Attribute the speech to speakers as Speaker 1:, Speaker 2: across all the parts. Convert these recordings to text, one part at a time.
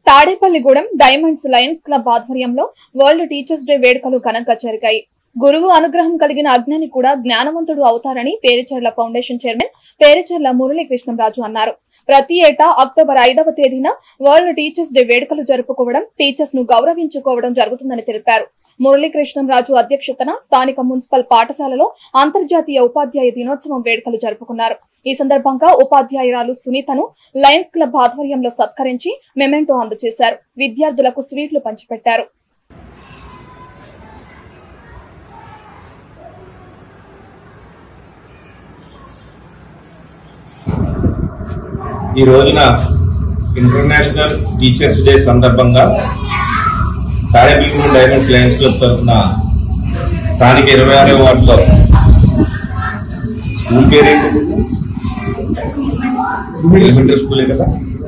Speaker 1: Tadepalligudem diamonds lions club ఆధ్వర్యంలో world teachers day వేడుకలు ఘనంగా జరిగాయి గురువు అనుగ్రహం కలిగిన అజ్ఞాని కూడా జ్ఞానవంతుడు అవుతారని పేరిచెర్ల ఫౌండేషన్ చైర్మన్ పేరిచెర్ల మురళీకృష్ణంరాజు అన్నారు ప్రతి ఏటా అక్టోబర్ ఐదవ తేదీన వరల్డ్ టీచర్స్ డే వేడుకలు జరుపుకోవడం టీచర్స్ ను గౌరవించుకోవడం జరుగుతుందని తెలిపారు మురళీకృష్ణంరాజు అధ్యక్షతన స్థానిక మున్సిపల్ పాఠశాలలో అంతర్జాతీయ ఉపాధ్యాయ దినోత్సవం వేడుకలు జరుపుకున్నారు ఈ సందర్భంగా ఉపాధ్యాయురాలు సునీతను లయన్స్ క్లబ్ ఆధ్వర్యంలో సత్కరించి మెమెంటో అందజేశారు విద్యార్థులకు స్వీట్లు పంచిపెట్టారు
Speaker 2: ఈ రోజున ఇంటర్నేషనల్ టీచర్స్ డే సందర్భంగా తాడేపల్లి డైమండ్స్ లయన్స్ క్లబ్ తరఫున స్థానిక ఇరవై ఆరో వార్డులో స్కూల్ పేరు ఏంటి ఎలిమెంటరీ స్కూలే కదా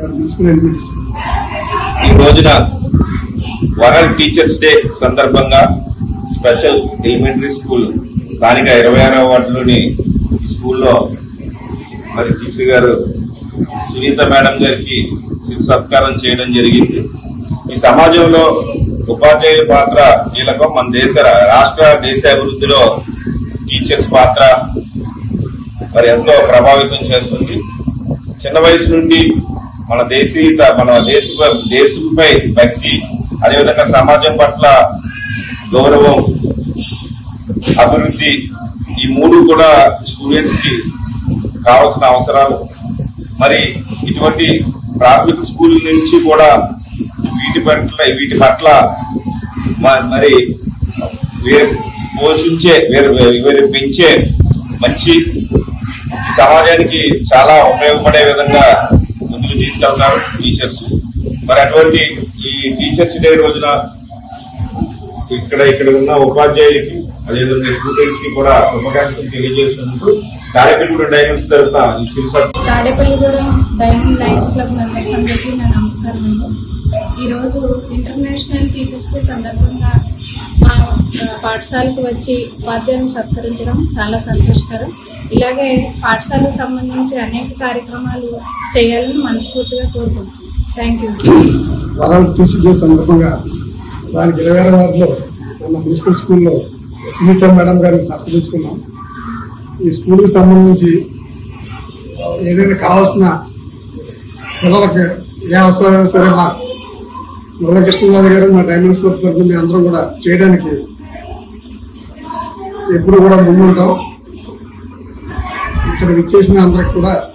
Speaker 2: ఈ రోజున వరల్డ్ టీచర్స్ డే సందర్భంగా స్పెషల్ ఎలిమెంటరీ స్కూల్ స్థానిక ఇరవై ఆరో వార్డులోని ఈ స్కూల్లో మరి టీచర్ గారు సునీత మేడం గారికి చిరు సత్కారం చేయడం జరిగింది ఈ సమాజంలో ఉపాధ్యాయుల పాత్ర కీలకం మన దేశ రాష్ట్ర దేశ అభివృద్ధిలో టీచర్స్ పాత్ర మరి ఎంతో ప్రభావితం చేస్తుంది చిన్న వయసు నుండి మన దేశీయత మన దేశ దేశంపై భక్తి అదేవిధంగా సమాజం పట్ల గౌరవం అభివృద్ధి ఈ మూడు కూడా స్టూడెంట్స్ కి కావాల్సిన అవసరాలు మరి ఇటువంటి ప్రాథమిక స్కూల్ నుంచి కూడా వీటి పట్ల వీటి పట్ల మ- మరి వీరు పోషించే వీరు వీరు పెంచే మంచి ఈ సమాజానికి చాలా ఉపయోగపడే విధంగా ముందుకు తీసుకెళ్తారు టీచర్స్ మరి అటువంటి ఈ టీచర్స్ డే రోజున ఇక్కడ ఇక్కడ ఉన్న ఉపాధ్యాయులకి అదేవిధంగా స్టూడెంట్స్ కి కూడా శుభాకాంక్షలు తెలియజేస్తున్నప్పుడు తాడేపల్లి డైమండ్స్ తరఫున ఈ చిరు సత్కారం
Speaker 3: Tadepalligudem diamond lions club members అందరికీ నా నమస్కారం అండి ఈరోజు ఇంటర్నేషనల్ టీచర్స్ డే సందర్భంగా మా ఆ, పాఠశాలకు వచ్చి ఉపాధ్యాయులను సత్కరించడం చాలా సంతోషకరం ఇలాగే పాఠశాలకు సంబంధించి అనేక కార్యక్రమాలు చేయాలని మనస్ఫూర్తిగా కోరుకుంటున్నాను thank you
Speaker 4: world teacher day సందర్భంగా దానికి ఇరవై ఆరు వారిలో మన మున్సిపల్ స్కూల్లో టీచర్ మేడం గారిని సత్కరించుకున్నాం ఈ స్కూల్కి సంబంధించి ఏదైనా కావాల్సిన పిల్లలకి ఏ అవసరమైనా సరే మా మురళకృష్ణరాజు గారు మా డైమండ్ స్కూల్ తరఫున మేము అందరం కూడా చేయడానికి ఎప్పుడు కూడా ముందుంటాం ఇక్కడ విచ్చేసిన అందరికి కూడా